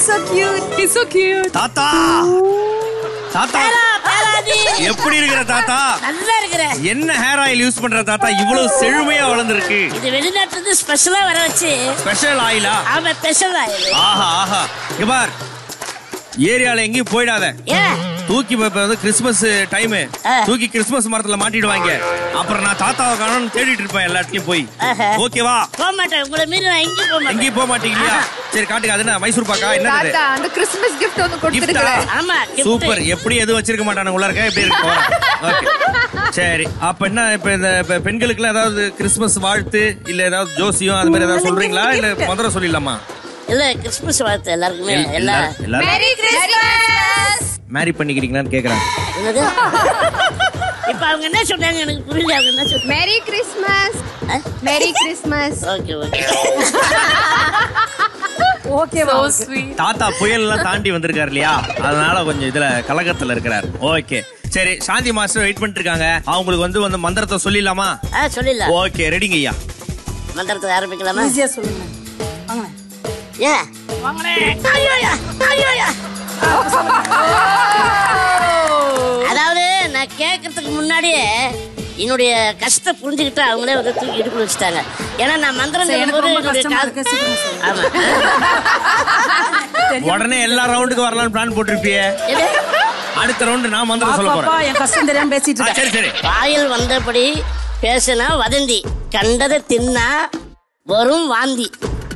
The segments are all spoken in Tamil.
so cute. He's so cute. தாத்தா தாத்தா பேராதி எப்படி இருக்கிற தாத்தா நல்லா இருக்கிற என்ன ஹேர் ஆயில் யூஸ் பண்ற தாத்தா இவ்வளவு செழுமையா வளர்ந்துருக்கு இது வெளிநாட்டுல இருந்து ஸ்பெஷலா வர வச்சு ஸ்பெஷல் ஆயிலா அவன் ஸ்பெஷல் ஆயிரு ஆஹா ஆஹா இங்க பார் ஏரியால எங்கேயும் போயிடாத ஏன் தூக்கி இப்ப வந்து கிறிஸ்துமஸ் டைம் ஆ. தூக்கி கிறிஸ்துமஸ் மரத்துல மாட்டிடுவாங்க அப்புறம் நான் தாத்தாவை காணோம்னு தேடிட்டு இருப்பேன் எல்லா இடத்துலயும் போய் ஆஹா. ஓகேவா போக மாட்டேன் உங்களை மீறி நான் எங்கேயும் போக மாட்டேன் எங்கேயும் போக மாட்டீங்க இல்லையா சரி காட்டுங்க அது என்ன மைசூர் பாக்கா என்ன தாத்தா அந்த கிறிஸ்துமஸ் gift ஒன்னு கொடுத்திருக்கிறேன் ஆமா gift. சூப்பர் எப்படி எதுவும் வச்சிருக்க மாட்டானு உள்ள இருக்க எப்படி இருக்கு போறேன். Okay. சரி அப்ப என்ன இப்ப இந்த இப்ப பெண்களுக்கு ஏதாவது கிறிஸ்துமஸ் வாழ்த்து இல்ல ஏதாவது ஜோசியம் அது மாதிரி ஏதாவது சொல்றீங்களா இல்ல மதுரை சொல்லிடலாமா இல்ல கிறிஸ்துமஸ் வாழ்த்து எல்லாருக்குமே எல்- எல்லா எல்லாரும் எல்லாரும் மேரி கிறிஸ்மஸ் மேரி பண்ணிக்கிறீங்களான்னு கேக்குறாங்க என்னது இப்ப அவங்க என்ன சொன்னாங்க எனக்கு புரியல அவங்க என்ன சொன்னாங்க merry Christmas merry Christmas okay okay okay so sweet தாத்தா புயல் எல்லாம் தாண்டி வந்திருக்காரு இல்லையா அதனால கொஞ்சம் இதுல கலகத்துல இருக்கிறாரு ஓகே சரி சாந்தி மாஸ்டர் வெயிட் பண்ணிட்டு இருக்காங்க அவங்களுக்கு வந்து வந்து மந்திரத்தை சொல்லிடலாமா ஆ சொல்லிடலாம் ஓகே ரெடிங்க ஐயா மந்திரத்தை ஆரம்பிக்கலாமா ஈஸியா சொல்லுங்க வாங்க ஏன் ஐயோயா, ஐயோயா. அதாவது நான் கேட்கறதுக்கு முன்னாடியே என்னுடைய கஷ்டத்தை புரிஞ்சுக்கிட்டு அவங்களே வந்து தூக்கி இடுப்புல வச்சுட்டாங்க ஏன்னா நான் மந்திரம் சரி, எனக்கு சொல்லும்போது ரொம்ப என்னுடைய கஷ்டமா காது இருக்கு, சீக்கிரம் சொல்லு. ஆமா உடனே எல்லா ரவுண்டுக்கு வரலாம்னு பிளான் போட்டிருப்பிய எது? அடுத்த ரவுண்டு நான் மந்திரம் சொல்ல பாப்பா போறேன் என் கஷ்டம் தெரியாம பேசிட்டு ஆ, இருக்கேன் சரி சரி வாயில் வந்தபடி பேசினா வதந்தி கண்டதை தின்னா வரும் வாந்தி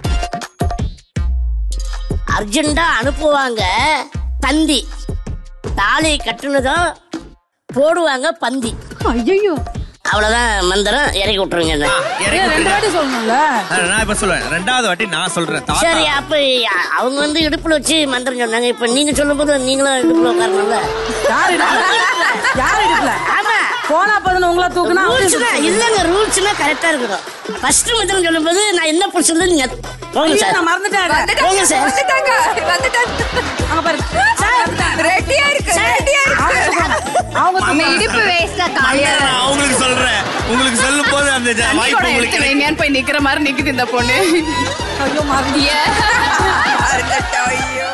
அர்ஜென்டா அனுப்புவாங்க தந்தி தாலி கட்டுனதும் போடுவாங்க பந்தி ஐயோ அவ்வளவுதான் மந்திரம் இறக்கி விட்டுருங்க என்ன. இறக்கி ஏன் ரெண்டு விட்டுருங்க. வாட்டி சொல்லணும்ல ஆ, நான் இப்ப சொல்லுவேன் ரெண்டாவது வாட்டி நான் சொல்றேன் தாத்தா சரி அப்ப அ- அவங்க வந்து இடுப்புல வச்சு மந்திரம் சொன்னாங்க இப்ப நீங்க சொல்லும் போது நீங்களும் இடுப்புல உட்காரணும்ல யார் எடுக்கல யார் எடுக்கல ஆமா போனா பதினு உங்களை தூக்குனா ரூல்ஸ்னா இல்லங்க ரூல்ஸ்னா கரெக்டா இருக்கணும் ஃபர்ஸ்ட் மந்திரம் சொல்லும்போது நான் என்ன புடிச்சிருந்தேன் நீங்க போங்க சார் நான் மறந்துட்டேன் போங்க சார் வந்துட்டாங்க வந்துட்டாங்க அங்க பாரு ரெடியா இருக்கு ரெடியா இருக்கு அவங்க நம்ம இடுப்பு வேஸ்டா காலியா நான் அவங்களுக்கு சொல்றேன் உங்களுக்கு சொல்லும் போது அந்த ஜ- தண்ணி வாய்ப்பு கூட உங்களுக்கு எடுத்து வைங்கன்னு போய் நிக்கிற மாதிரி நிக்குது இந்த பொண்ணு ஐயோ மறந்து Yeah. இருக்கட்டும், ஐயோ